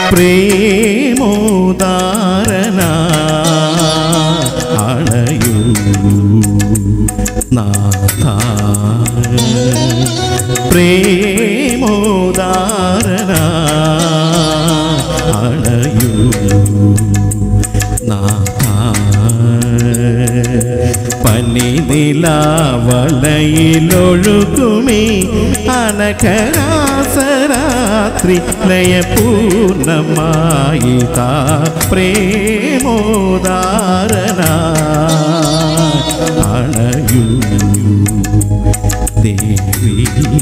പ്രേമോദാരന അണയൂ നാഥ പ്രേമോദാരന അണയൂ നാഥ പനി നിലാവളയിലൊഴുകുമേ അനഘരാസരാത്രി ലയപൂർണമായി താ പ്രേമോദാരന അണയൂ ദേവി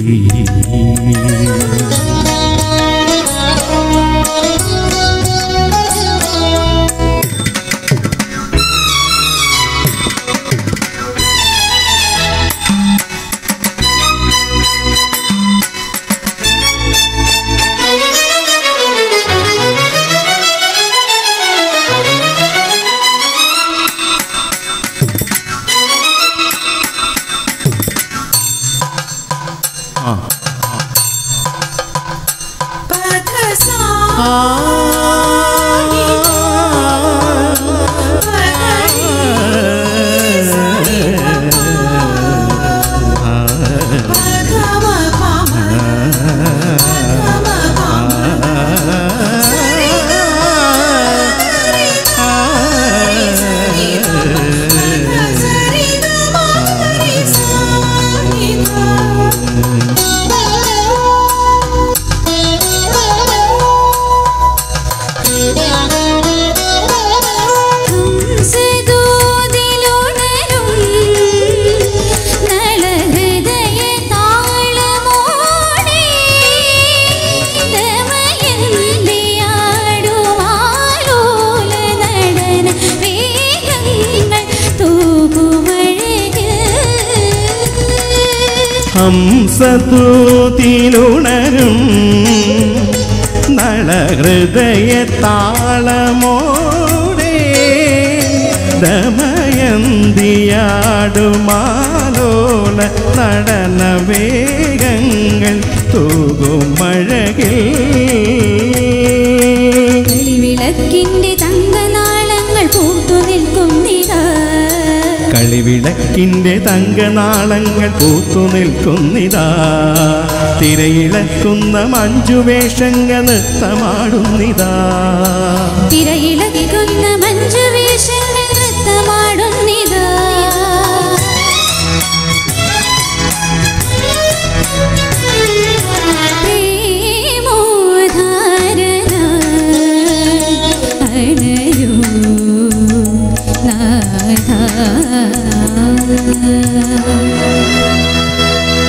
ഹംസദൂതിലുണരും നളഹൃദയ താളമോടെ ദമയന്തിയാടുമാലോല നടന വേഗങ്ങൾ തൂകുമഴകിൽ ഹംസതൂതിലുണരും നളഹൃദയ താളമോടെ ദമയന്തിയാടുമാലോല നടന വേഗങ്ങൾ തൂകും മഴകിൽ വിളക്കിന്റെ തങ്കനാളങ്ങൾ പൂത്തു നിൽക്കുന്നിതാ കളിവിളക്കിൻ്റെ തങ്കനാളങ്ങൾ പൂത്തു നിൽക്കുന്നിതാ തിരയിളക്കുന്ന മഞ്ജുവേഷങ്ങ നൃത്തമാടുന്നിതാ തിരയിളക്കുന്ന മഞ്ജുവേഷങ്ങൾ നൃത്തമാടുന്നിതാ പ്രേമോദ്ധാരന അണയൂ നാഥ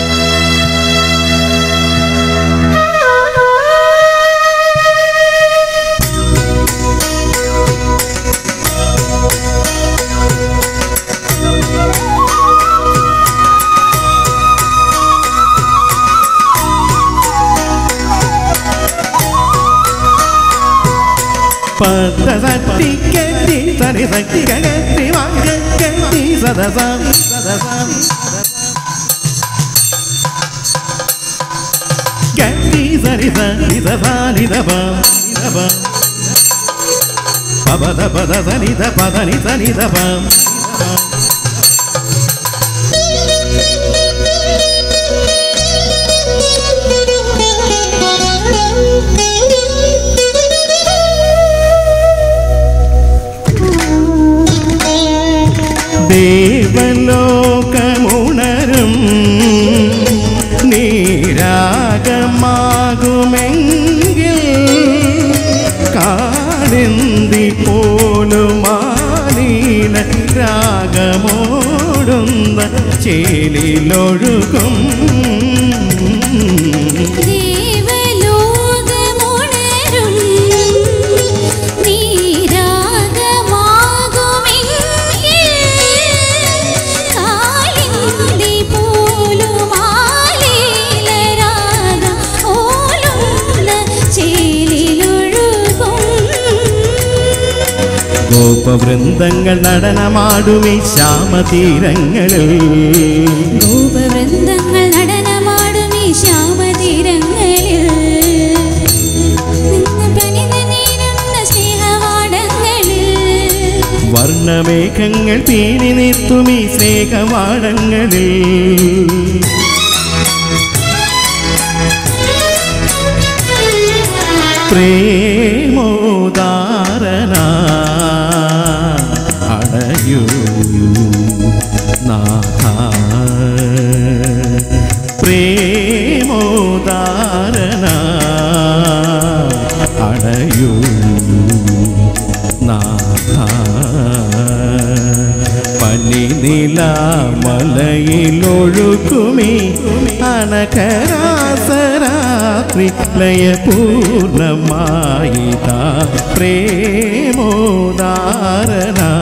പദ സത്തി കെട്ടി സരി സത്തി കകത്തി വാങ്ങ കെട്ടി സദസാമി സദസാമി കെട്ടി സരി സരി സദാനി ദപ ദപ പദ പദ സനി ദ പദ നി സനി ദപ ദേവലോകമുണരും നീരാഗമാകുമെങ്കിൽ കാടിന്തി പോലുമാനീല രാഗമോടുന്ന ചേലിലൊഴുകും ദേവലോകമുണരും നീരാഗമാകുമെങ്കിൽ കാളിന്തി പോലുമാലീലരാഗം ഓലുന്ന ചേലിലൊഴുകും ഗോപവൃന്ദങ്ങൾ നടനമാടുമീ ശ്യാമതീരങ്ങളിൽ ഗോപവൃന്ദങ്ങൾ നടനമാടും ഈ ശ്യാമതീരങ്ങളിൽ നിന്ന് പനിനന വർണ്ണമേഘങ്ങൾ തീരി നിർത്തുമീ സ്നേഹവാടങ്ങളിൽ പ്രേമോദാരന അടയൂ നാഥ പ്രേമോദാരന അടയൂ നാഥ പനിനില മലയിലൊഴുക്കുമീ അനകരാസരാത്രി ലയപൂർണമായിത പ്രേമോദാരണ